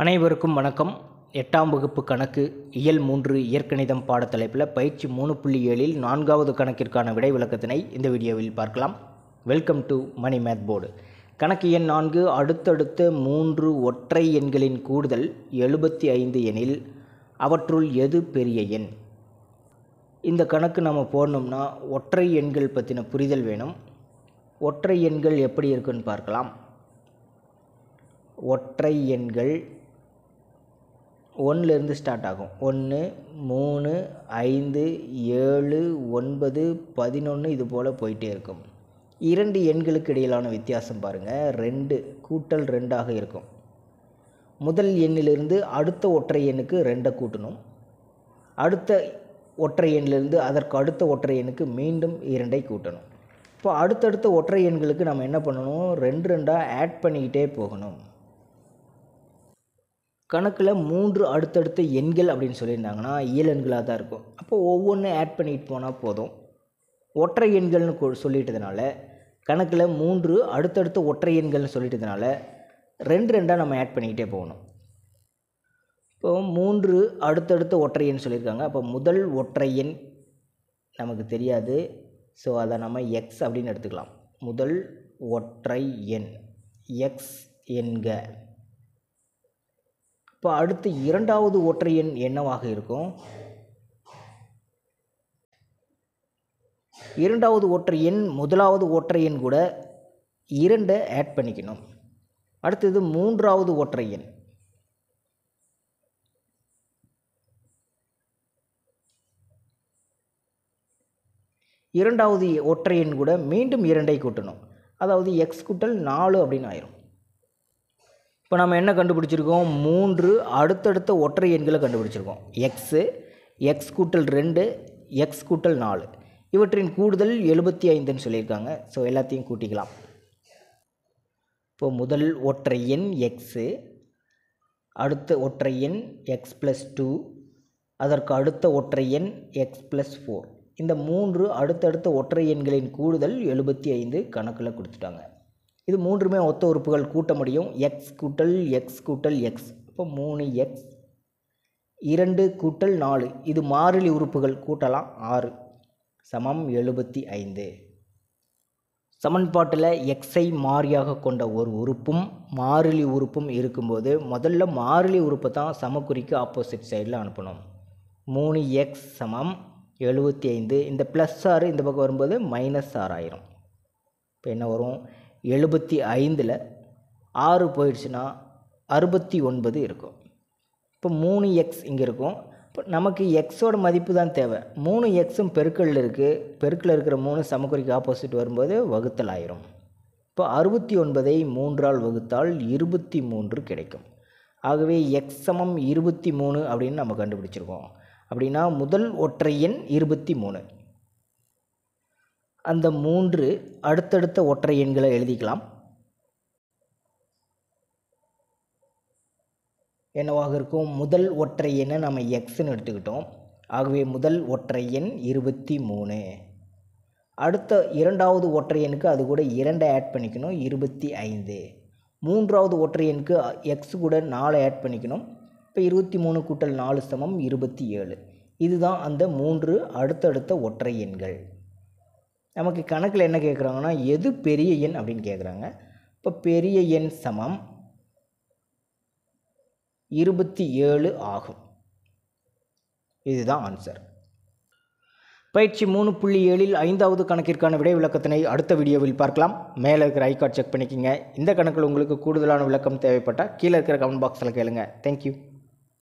அனைவருக்கும் வணக்கம் எட்டாம் வகுப்பு கணக்கு இயல் மூன்று இயற்கணிதம் பாடத்தலைப்பில் பயிற்சி மூணு புள்ளி ஏழில் நான்காவது கணக்கிற்கான விடை விளக்கத்தினை இந்த வீடியோவில் பார்க்கலாம் welcome to Mani math board கணக்கு எண் நான்கு அடுத்தடுத்த மூன்று ஒற்றை எண்களின் கூடுதல் எழுபத்தி ஐந்து எனில் அவற்றுள் எது பெரிய எண் இந்த கணக்கு நம்ம போடணும்னா ஒற்றை எண்கள் பற்றின புரிதல் வேணும் ஒற்றை எண்கள் எப்படி இருக்குன்னு பார்க்கலாம் ஒற்றை எண்கள் ஒன்றுலேருந்து ஸ்டார்ட் ஆகும் ஒன்று மூணு ஐந்து ஏழு ஒன்பது பதினொன்று இது போல் போயிட்டே இருக்கும் இரண்டு எண்களுக்கு இடையிலான வித்தியாசம் பாருங்கள் ரெண்டு கூட்டல் ரெண்டாக இருக்கும் முதல் எண்ணிலிருந்து அடுத்த ஒற்றை எண்ணுக்கு ரெண்டை கூட்டணும் அடுத்த ஒற்றை எண்ணிலிருந்து அதற்கு அடுத்த ஒற்றை எண்ணுக்கு மீண்டும் இரண்டை கூட்டணும் இப்போ அடுத்தடுத்த ஒற்றை எண்களுக்கு நம்ம என்ன பண்ணணும் ரெண்டு ரெண்டாக ஆட் பண்ணிக்கிட்டே போகணும் கணக்கில் மூன்று அடுத்தடுத்த எண்கள் அப்படின்னு சொல்லியிருந்தாங்கன்னா இயலெண்களாக தான் இருக்கும் அப்போ ஒவ்வொன்றும் ஆட் பண்ணிட்டு போனால் போதும் ஒற்றை எண்கள்னு கொ- சொல்லிட்டதுனால கணக்கில் மூன்று அடுத்தடுத்த ஒற்றை எண்கள்னு சொல்லிட்டதுனால ரெண்டு ரெண்டாக நம்ம ஆட் பண்ணிக்கிட்டே போகணும் இப்போ மூன்று அடுத்தடுத்த ஒற்றை எண் சொல்லியிருக்காங்க அப்போ முதல் ஒற்றை எண் நமக்கு தெரியாது ஸோ அதை நம்ம எக்ஸ் அப்படின்னு எடுத்துக்கலாம் முதல் ஒற்றை எண் எக்ஸ் என்க இப்போ அடுத்து இரண்டாவது ஒற்றை எண் என்னவாக இருக்கும் இரண்டாவது ஒற்றை எண் முதலாவது ஒற்றை எண் கூட இரண்டை ஆட் பண்ணிக்கணும் அடுத்தது மூன்றாவது ஒற்றை எண் இரண்டாவது ஒற்றை எண் கூட மீண்டும் இரண்டை கூட்டணும் அதாவது எக்ஸ் கூட்டல் நாலு அப்படின்னு ஆயிரும் இப்போ நம்ம என்ன கண்டுபிடிச்சிருக்கோம் மூன்று அடுத்தடுத்த ஒற்றை எண்களை கண்டுபிடிச்சிருக்கோம் எக்ஸு எக்ஸ் கூட்டல் ரெண்டு எக்ஸ் கூட்டல் நாலு இவற்றின் கூடுதல் எழுபத்தி ஐந்துன்னு சொல்லியிருக்காங்க ஸோ எல்லாத்தையும் கூட்டிக்கலாம் இப்போ முதல் ஒற்றை எண் எக்ஸு அடுத்த ஒற்றை எண் எக்ஸ் ப்ளஸ் டூ அதற்கு அடுத்த ஒற்றை எண் எக்ஸ் ப்ளஸ் ஃபோர் இந்த மூன்று அடுத்தடுத்த ஒற்றை எண்களின் கூடுதல் எழுபத்தி ஐந்து கணக்கில் கொடுத்துட்டாங்க இது மூன்றுமே ஒத்த உறுப்புகள் கூட்ட முடியும் எக்ஸ் கூட்டல் எக்ஸ் கூட்டல் எக்ஸ் இப்போ மூணு எக்ஸ் இரண்டு கூட்டல் நாலு இது மாறிலி உறுப்புகள் கூட்டலாம் ஆறு சமம் எழுபத்தி ஐந்து சமன்பாட்டில் எக்ஸை மாறியாக கொண்ட ஒரு உறுப்பும் மாறிலி உறுப்பும் இருக்கும்போது முதல்ல மாறிலி உறுப்பை தான் சமக்குறிக்கு ஆப்போசிட் சைடில் அனுப்பணும் மூணு எக்ஸ் சமம் எழுபத்தி ஐந்து இந்த ப்ளஸ் ஆறு இந்த பக்கம் வரும்போது மைனஸ் ஆறு ஆயிரும் இப்போ என்ன வரும் எழுபத்தி ஐந்தில் ஆறு போயிடுச்சுன்னா அறுபத்தி ஒன்பது இருக்கும் இப்போ மூணு எக்ஸ் இங்கே இருக்கும் இப்போ நமக்கு எக்ஸோட மதிப்பு தான் தேவை மூணு எக்ஸும் பெருக்கல்ல இருக்குது பெருக்கில் இருக்கிற மூணு சமக்குறிக்கு ஆப்போசிட் வரும்போது வகுத்தல் ஆயிரும் இப்போ அறுபத்தி ஒன்பதை மூன்றால் வகுத்தால் இருபத்தி மூன்று கிடைக்கும் ஆகவே எக்ஸ் சமம் இருபத்தி மூணு அப்படின்னு நம்ம கண்டுபிடிச்சிருக்கோம் அப்படின்னா முதல் ஒற்றை எண் இருபத்தி மூணு அந்த மூன்று அடுத்தடுத்த ஒற்றை எண்களை எழுதிக்கலாம் என்னவாக இருக்கும் முதல் ஒற்றை எண்ணை நம்ம எக்ஸ்ன்னு எடுத்துக்கிட்டோம் ஆகவே முதல் ஒற்றை எண் இருபத்தி மூணு அடுத்த இரண்டாவது ஒற்றை எண்ணுக்கு அது கூட இரண்டை ஆட் பண்ணிக்கணும் இருபத்தி ஐந்து மூன்றாவது ஒற்றை எண்ணுக்கு எக்ஸ் கூட நாலு ஆட் பண்ணிக்கணும் இப்போ இருபத்தி மூணு கூட்டல் நாலு சமம் இருபத்தி ஏழு இதுதான் அந்த மூன்று அடுத்தடுத்த ஒற்றை எண்கள் நமக்கு கணக்கில் என்ன கேட்குறாங்கன்னா எது பெரிய எண் அப்படின்னு கேட்குறாங்க இப்போ பெரிய எண் சமம் இருபத்தி ஏழு ஆகும் இதுதான் ஆன்சர் பயிற்சி மூணு புள்ளி ஏழில் ஐந்தாவது கணக்கிற்கான விடை விளக்கத்தினை அடுத்த வீடியோவில் பார்க்கலாம் மேலே இருக்கிற ஐகார்ட் செக் பண்ணிக்கோங்க இந்த கணக்கில் உங்களுக்கு கூடுதலான விளக்கம் தேவைப்பட்டால் கீழே இருக்கிற கமெண்ட் பாக்ஸில் கேளுங்க தேங்க்யூ